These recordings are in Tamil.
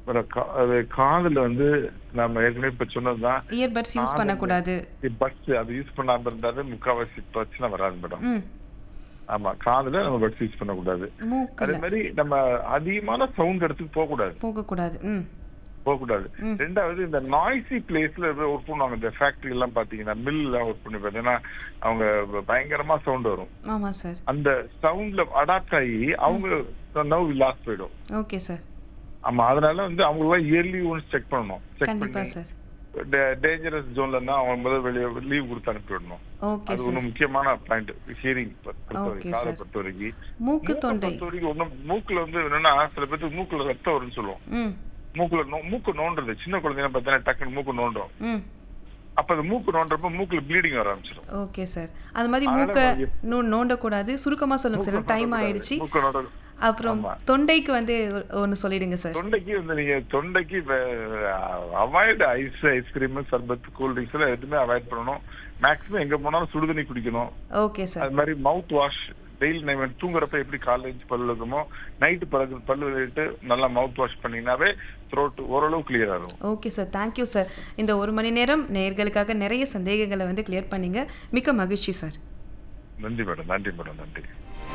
அப்புறம் கா- அது காதுல வந்து நம்ம ஏற்கனவே இப்ப சொன்னதுதான் இயர்பட்ஸ் யூஸ் காதுல- பண்ணக்கூடாது பட்ஸ் அது யூஸ் பண்ணாம இருந்தாலே முக்காவாசி பிரச்சனை வராது மேடம் ம் ஆமா காதுல நம்ம பட்ஸ் யூஸ் பண்ணக்கூடாது அதே மூக்கில் மாதிரி நம்ம அதிகமான சவுண்ட் இடத்துக்கு போக கூடாது போகக்கூடாது ம் போக கூடாது ரெண்டாவது இந்த நாய்ஸி பிளேஸ்ல ஒர்க் பண்ணுவாங்க இந்த ஃபேக்டரி எல்லாம் பாத்தீங்கன்னா மில் எல்லாம் ஒர்க் பண்ணி பாத்தீங்கன்னா அவங்க பயங்கரமா சவுண்ட் வரும் ஆமாம் சார் அந்த சவுண்ட்ல அடாப்ட் ஆகி அவங்க நவ் லாஸ் போயிடும் ஓகே சார் ஆமா அதனால வந்து அவங்களாம் இயர்லி ஒன்ஸ் செக் பண்ணணும் செக் கண்டிப்பாக பண்ணி சார் டேஞ்சரஸ் ஜோன்ல இருந்தா அவங்க முதல்ல வெளியே லீவ் கொடுத்து அனுப்பி விடணும் ஓகே அது சார் ஒண்ணு முக்கியமான பாயிண்ட் ஹியரிங் பொறுத்த Okay, வரைக்கும் காதை sir. பொறுத்த வரைக்கும் மூக்கு மூக்கை தொண்டை பொறுத்த வரைக்கும் ஒண்ணும் மூக்குல வந்து என்னன்னா சில பேருக்கு மூக்குல ரத்தம் வரும்னு சொல்லுவோம் ம் மூக்குல நோ- மூக்கு நோண்டுறது சின்ன குழந்தைங்க பார்த்தீங்கன்னா டக்குன்னு மூக்கு நோண்டும் ம் அப்ப அந்த மூக்கு நோண்டுறப்ப மூக்குல ப்ளீடிங் வர ஆரம்பிச்சிடும் ஓகே சார் அது மாதிரி அதனால மூக்கை நம்ம நோ நோண்டக்கூடாது சுருக்கமாக சொல்லுங்க சார் டைம் ஆயிடுச்சு மூக்கு நோண்ட அப்புறம் ஆமா. தொண்டைக்கு வந்து ஒன்று சொல்லிடுங்க சார் தொண்டைக்கு வந்து நீங்க தொண்டைக்கு அவாய்டு ஐஸ் ஐஸ்கிரீம் சர்பத் கூல் ட்ரிங்க்ஸ் எல்லாம் எதுவுமே அவாய்ட் பண்ணணும் மேக்ஸிமம் எங்க போனாலும் சுடுதண்ணி குடிக்கணும் ஓகே சார் அது மாதிரி மவுத் வாஷ் டெய்லி நம்ம தூங்குறப்ப எப்படி காலேஜ் பல்லு இருக்குமோ நைட்டு பிறகு பல்லு விட்டு நல்லா மவுத் வாஷ் பண்ணீங்கன்னாவே த்ரோட் ஓரளவு கிளியர் ஆகும் ஓகே சார் தேங்க்யூ சார் இந்த ஒரு மணி நேரம் நேயர்களுக்காக நிறைய சந்தேகங்களை வந்து கிளியர் பண்ணீங்க மிக்க மகிழ்ச்சி சார் நன்றி மேடம் நன்றி மேடம் நன்றி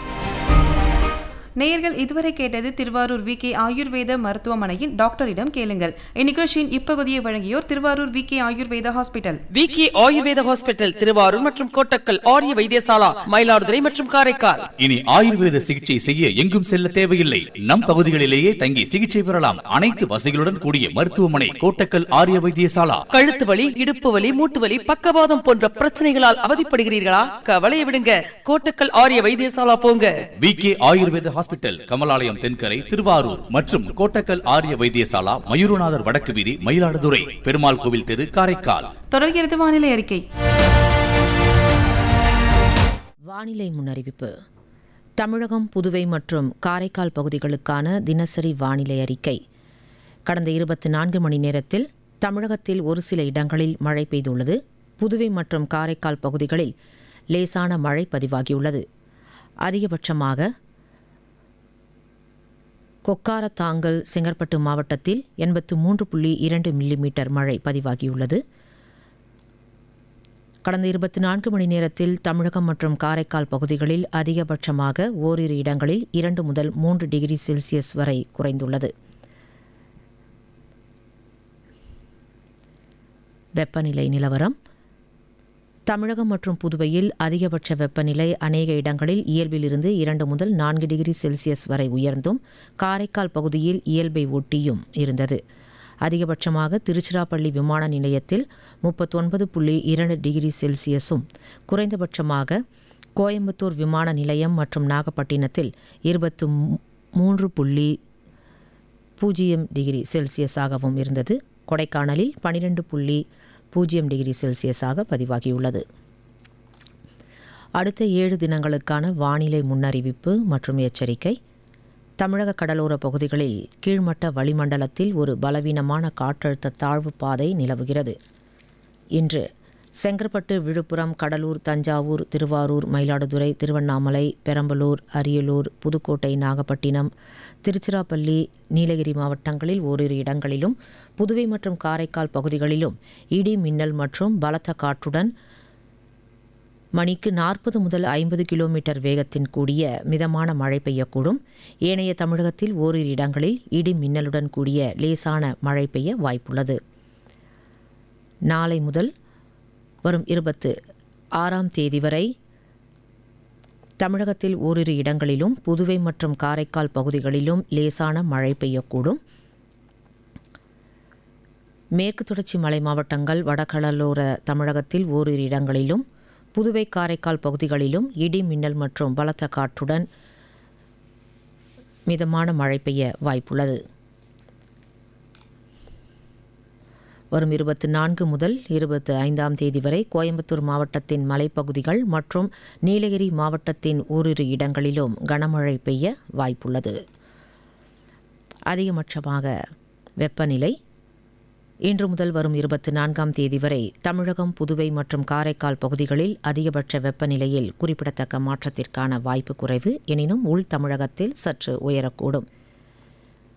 நேயர்கள் இதுவரை கேட்டது திருவாரூர் வி கே ஆயுர்வேத மருத்துவமனையின் டாக்டரிடம் கேளுங்கள் இந்நிகழ்ச்சியின் இப்பகுதியை வழங்கியோர் Thiruvarur V K Ayurveda hospital VK Ayurveda hospital Thiruvarur மற்றும் கோட்டக்கல் ஆரிய வைத்தியசாலா மயிலாடுதுறை மற்றும் காரைக்கால் இனி ஆயுர்வேத சிகிச்சை செய்ய எங்கும் செல்ல தேவையில்லை நம் பகுதிகளிலேயே தங்கி சிகிச்சை பெறலாம் அனைத்து வசதிகளுடன் கூடிய மருத்துவமனை கோட்டக்கல் ஆரிய வைத்தியசாலா கழுத்து வலி இடுப்பு வலி மூட்டு வலி பக்கவாதம் போன்ற பிரச்சனைகளால் அவதிப்படுகிறீர்களா கவலையை விடுங்க கோட்டக்கல் ஆரிய வைத்தியசாலா போங்க V K Ayurveda hospital Kamalalayam Thenkarai Thiruvarur மற்றும் கோட்டக்கல் ஆரிய வைத்தியசாலா மயூரநாதர் வடக்கு வீதி மயிலாடுதுறை பெருமாள் கோவில் தெரு காரைக்கால் தொடர்கிறது வானிலை அறிக்கை வானிலை முன்னறிவிப்பு தமிழகம் புதுவை மற்றும் காரைக்கால் பகுதிகளுக்கான தினசரி வானிலை அறிக்கை கடந்த இருபத்தி நான்கு மணி நேரத்தில் தமிழகத்தில் ஒரு சில இடங்களில் மழை பெய்துள்ளது புதுவை மற்றும் காரைக்கால் பகுதிகளில் லேசான மழை பதிவாகியுள்ளது அதிகபட்சமாக கொக்காரத்தாங்கல் செங்கற்பட்டு மாவட்டத்தில் எண்பத்து மூன்று புள்ளி இரண்டு மில்லிமீட்டர் மழை பதிவாகியுள்ளது கடந்த இருபத்தி நான்கு மணி நேரத்தில் தமிழகம் மற்றும் காரைக்கால் பகுதிகளில் அதிகபட்சமாக ஓரிரு இடங்களில் இரண்டு முதல் மூன்று டிகிரி செல்சியஸ் வரை குறைந்துள்ளது வெப்பநிலை நிலவரம் தமிழகம் மற்றும் புதுவையில் அதிகபட்ச வெப்பநிலை அநேக இடங்களில் இயல்பிலிருந்து இரண்டு முதல் நான்கு டிகிரி செல்சியஸ் வரை உயர்ந்தும் காரைக்கால் பகுதியில் இயல்பை ஒட்டியும் இருந்தது அதிகபட்சமாக திருச்சிராப்பள்ளி விமான நிலையத்தில் முப்பத்தொன்பது புள்ளி இரண்டு டிகிரி செல்சியஸும் குறைந்தபட்சமாக கோயம்புத்தூர் விமான நிலையம் மற்றும் நாகப்பட்டினத்தில் இருபத்து மூன்று புள்ளி பூஜ்ஜியம் டிகிரி செல்சியஸாகவும் இருந்தது கொடைக்கானலில் பனிரெண்டு புள்ளி பூஜ்ஜியம் டிகிரி செல்சியஸாக பதிவாகியுள்ளது அடுத்த ஏழு தினங்களுக்கான வானிலை முன்னறிவிப்பு மற்றும் எச்சரிக்கை தமிழக கடலோர பகுதிகளில் கீழ்மட்ட வளிமண்டலத்தில் ஒரு பலவீனமான காற்றழுத்த தாழ்வு பாதை நிலவுகிறது இன்று செங்கற்பட்டு விழுப்புரம் கடலூர் தஞ்சாவூர் திருவாரூர் மயிலாடுதுறை திருவண்ணாமலை பெரம்பலூர் அரியலூர் புதுக்கோட்டை நாகப்பட்டினம் திருச்சிராப்பள்ளி நீலகிரி மாவட்டங்களில் ஓரிரு இடங்களிலும் புதுவை மற்றும் காரைக்கால் பகுதிகளிலும் இடி மின்னல் மற்றும் பலத்த காற்றுடன் மணிக்கு நாற்பது முதல் ஐம்பது கிலோமீட்டர் வேகத்தின் கூடிய மிதமான மழை பெய்யக்கூடும் ஏனைய தமிழகத்தில் ஓரிரு இடங்களில் இடி மின்னலுடன் கூடிய லேசான மழை பெய்ய வாய்ப்புள்ளது நாளை முதல் வரும் இருபத்து ஆறாம் தேதி வரை தமிழகத்தில் ஓரிரு இடங்களிலும் புதுவை மற்றும் காரைக்கால் பகுதிகளிலும் லேசான மழை பெய்யக்கூடும் மேற்கு தொடர்ச்சி மலை மாவட்டங்கள் வடகடலோர தமிழகத்தில் ஓரிரு இடங்களிலும் புதுவை காரைக்கால் பகுதிகளிலும் இடி மின்னல் மற்றும் பலத்த காற்றுடன் மிதமான மழை பெய்ய வாய்ப்புள்ளது வரும் இருபத்தி நான்கு முதல் இருபத்தி ஐந்தாம் தேதி வரை கோயம்புத்தூர் மாவட்டத்தின் மலைப்பகுதிகள் மற்றும் நீலகிரி மாவட்டத்தின் ஓரிரு இடங்களிலும் கனமழை பெய்ய வாய்ப்புள்ளது அதிகபட்சமாக வெப்பநிலை இன்று முதல் வரும் இருபத்தி நான்காம் தேதி வரை தமிழகம் புதுவை மற்றும் காரைக்கால் பகுதிகளில் அதிகபட்ச வெப்பநிலையில் குறிப்பிடத்தக்க மாற்றத்திற்கான வாய்ப்பு குறைவு எனினும் உள் தமிழகத்தில் சற்று உயரக்கூடும்